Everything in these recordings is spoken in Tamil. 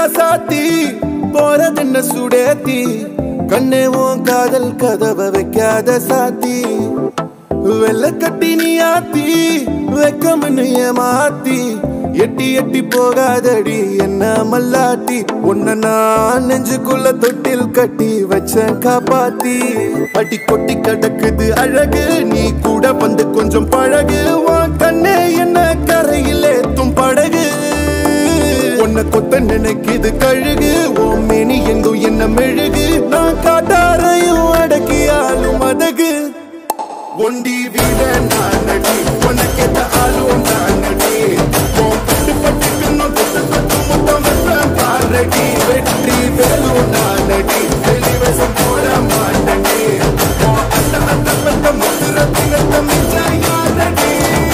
ராசாத்தி போறதென்ன சுடேத்தி கண்ணே உன் காதல் கதவை வைக்காத சாத்தி வெள்ள கட்டி நீ ஆத்தி வெக்கம்னு ஏமாத்தி எட்டி எட்டி போகாதடி என்ன மல்லாட்டி உன்ன நான் நெஞ்சுக்குள்ள தொட்டில் கட்டி வச்ச காப்பாத்தி அடி கொட்டி கிடக்குது அழகு நீ கூட வந்து கொஞ்சம் பழகு உன் கண்ணே என்ன கரையில் ஏத்தும் படகு உன்னை கொத்த நினைக்குது கழுகு உன் மேனி எங்கும் என்ன மெழுகு நான் காட்டாரையும் அடக்கியாலும் அதகு ஒண்டி வீட நானடி உனக்கேத்த ஆளும் நானடி உன் பட்டு பட்டுக்கணும் தொட்டு தொட்டு முத்தம் வைப்பேன் பாரடி வெற்றி வேலும் நானடி வெளிவசம் போட மாட்டடி உன் அந்த அந்த பட்ட முத்துர தினத்த மிச்ச யாரடி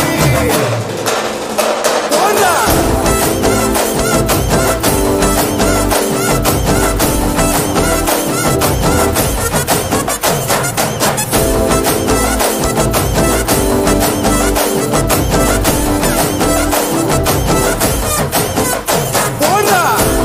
போடா போடா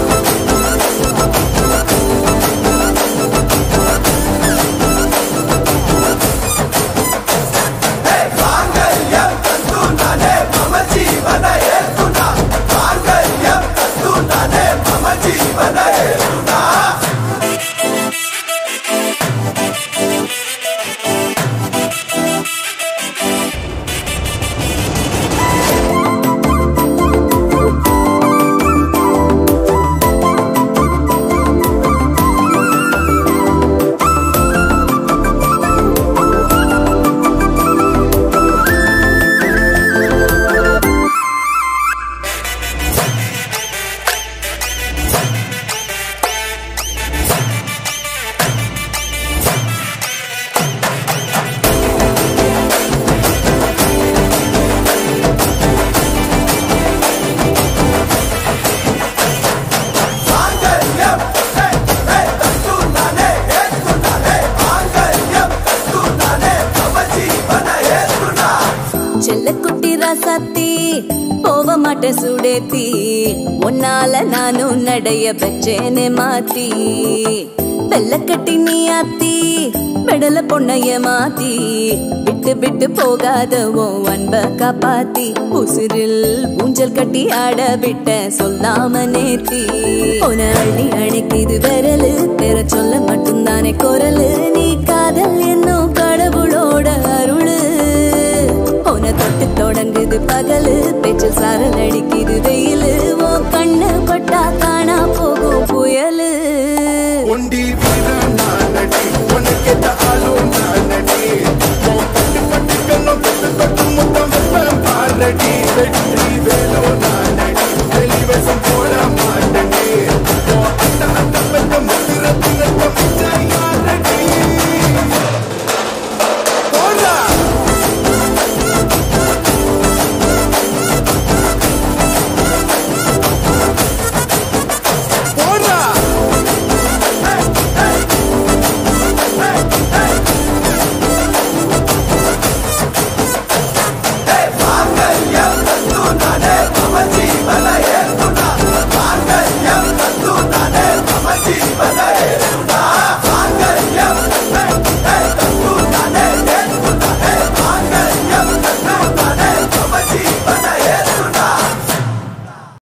செல்லக்குட்டி ராசாத்தி போக மாட்டேன் சுடேத்தி உன்னால நானும் நடைய பெற்றேனே மாத்தி வெள்ளக்கட்டி நீ ஆத்தி பெடல பொண்ணைய மாத்தி விட்டு விட்டு போகாத உன் அன்ப காப்பாத்தி உசிரில் ஊஞ்சல் கட்டி ஆட விட்ட சொல்லாம நேத்தி உன அள்ளி அணைக்குது விரலு பெற சொல்ல மட்டும்தானே குரலு நீ காதல் என்னும் கடவுளோட அருளு உன தொட்டு தொடங்குது பகலு பேச்சில் சாரல் அடிக்குது வெயிலு ஓ கண்ணு பட்டா காணா போகும் புயலு ஒண்டி வீர நானடி உனக்கேத்த ஆளும் நானடி உன் பட்டு பட்டுக்கணும் தொட்டு தொட்டு முத்தம் வைப்பேன் பாரடி வெற்றி வேலும் நானடி வெளிவசம் போட மாட்டடி